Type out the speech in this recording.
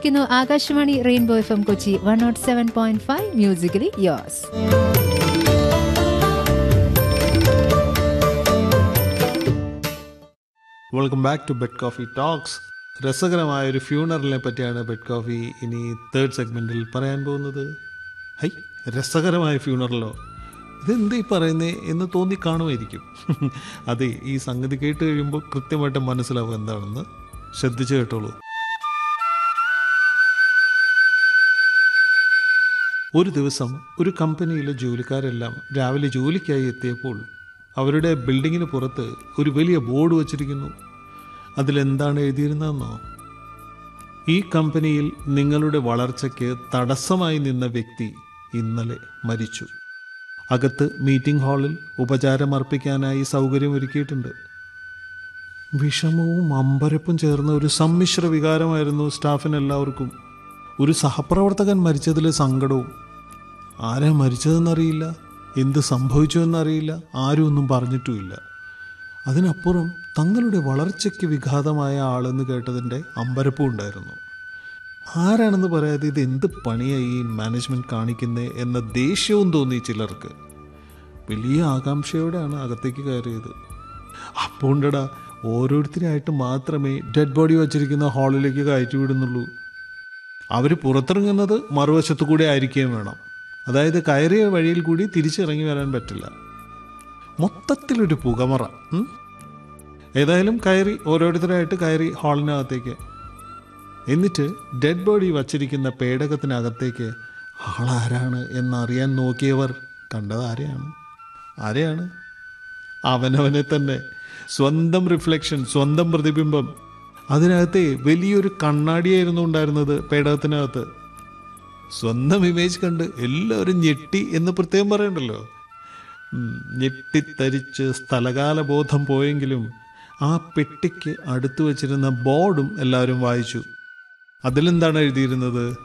കേട്ടുകൊണ്ടിരിക്കുന്നു Akashvani rainbow F M Kochi one nought seven point five musically yours welcome back to bed coffee talks രസകരമായ ഒരു ഫ്യൂണറലിനെ പറ്റിയാണ് bed coffee ഇനി third സെഗ്മെന്റിൽ പറയാൻ പോകുന്നത് ഹൈ രസകരമായ ഫ്യൂണറലോ ഇതെന്ത് ഈ പറയുന്നേ എന്ന് തോന്നി കാണുമായിരിക്കും അതെ ഈ സംഗതി കേട്ട് കഴിയുമ്പോൾ കൃത്യമായിട്ട് മനസ്സിലാവും എന്താണെന്ന് ശ്രദ്ധിച്ചു കേട്ടോളൂ ഒരു ദിവസം ഒരു കമ്പനിയിലെ ജോലിക്കാരെല്ലാം രാവിലെ ജോലിക്കായി എത്തിയപ്പോൾ അവരുടെ ബിൽഡിങ്ങിന് പുറത്ത് ഒരു വലിയ ബോർഡ് വച്ചിരിക്കുന്നു അതിലെന്താണ് എഴുതിയിരുന്നതെന്നോ ഈ കമ്പനിയിൽ നിങ്ങളുടെ വളർച്ചയ്ക്ക് തടസ്സമായി നിന്ന വ്യക്തി ഇന്നലെ മരിച്ചു അകത്ത് മീറ്റിംഗ് ഹാളിൽ ഉപചാരം അർപ്പിക്കാനായി സൗകര്യം ഒരുക്കിയിട്ടുണ്ട് വിഷമവും അമ്പരപ്പും ചേർന്ന ഒരു സമ്മിശ്ര വികാരമായിരുന്നു സ്റ്റാഫിന് എല്ലാവർക്കും ഒരു സഹപ്രവർത്തകൻ മരിച്ചതിൽ സങ്കടവും ആരാ മരിച്ചതെന്നറിയില്ല എന്ത് സംഭവിച്ചു എന്നറിയില്ല ആരും ഒന്നും പറഞ്ഞിട്ടുമില്ല അതിനപ്പുറം തങ്ങളുടെ വളർച്ചയ്ക്ക് വിഘാതമായ ആളെന്ന് കേട്ടതിൻ്റെ അമ്പരപ്പും ഉണ്ടായിരുന്നു ആരാണെന്ന് പറയാതെ ഇത് എന്ത് പണിയായി ഈ മാനേജ്മെന്റ് കാണിക്കുന്നത് എന്ന ദേഷ്യവും തോന്നി ചിലർക്ക് വലിയ ആകാംക്ഷയോടെയാണ് അകത്തേക്ക് കയറിയത് അപ്പോൾ ഉണ്ടടാ ഓരോരുത്തരായിട്ട് മാത്രമേ ഡെഡ് ബോഡി വച്ചിരിക്കുന്ന ഹാളിലേക്ക് കയറ്റി വിടുന്നുള്ളൂ അവർ പുറത്തിറങ്ങുന്നത് മറുവശത്തു കൂടെ ആയിരിക്കുകയും വേണം അതായത് കയറിയ വഴിയിൽ കൂടി തിരിച്ചിറങ്ങി വരാൻ പറ്റില്ല മൊത്തത്തിലൊരു പുകമറ ഉം? ഏതായാലും കയറി ഓരോരുത്തരായിട്ട് കയറി ഹാളിനകത്തേക്ക് എന്നിട്ട് ഡെഡ് ബോഡി വച്ചിരിക്കുന്ന പേടകത്തിനകത്തേക്ക് ആളാരാണ് എന്നറിയാൻ നോക്കിയവർ കണ്ടത് ആരെയാണ് ആരെയാണ് അവനവനെ തന്നെ സ്വന്തം റിഫ്ലക്ഷൻ സ്വന്തം പ്രതിബിംബം അതിനകത്തെ വലിയൊരു കണ്ണാടിയായിരുന്നു ഉണ്ടായിരുന്നത് പേടകത്തിനകത്ത് സ്വന്തം ഇമേജ് കണ്ട് എല്ലാവരും ഞെട്ടി എന്ന് പ്രത്യേകം പറയണ്ടല്ലോ ഉം, ഞെട്ടിത്തരിച്ച് സ്ഥലകാല ബോധം പോയെങ്കിലും ആ പെട്ടിക്ക് അടുത്തു വച്ചിരുന്ന ബോർഡും എല്ലാവരും വായിച്ചു അതിലെന്താണ് എഴുതിയിരുന്നത്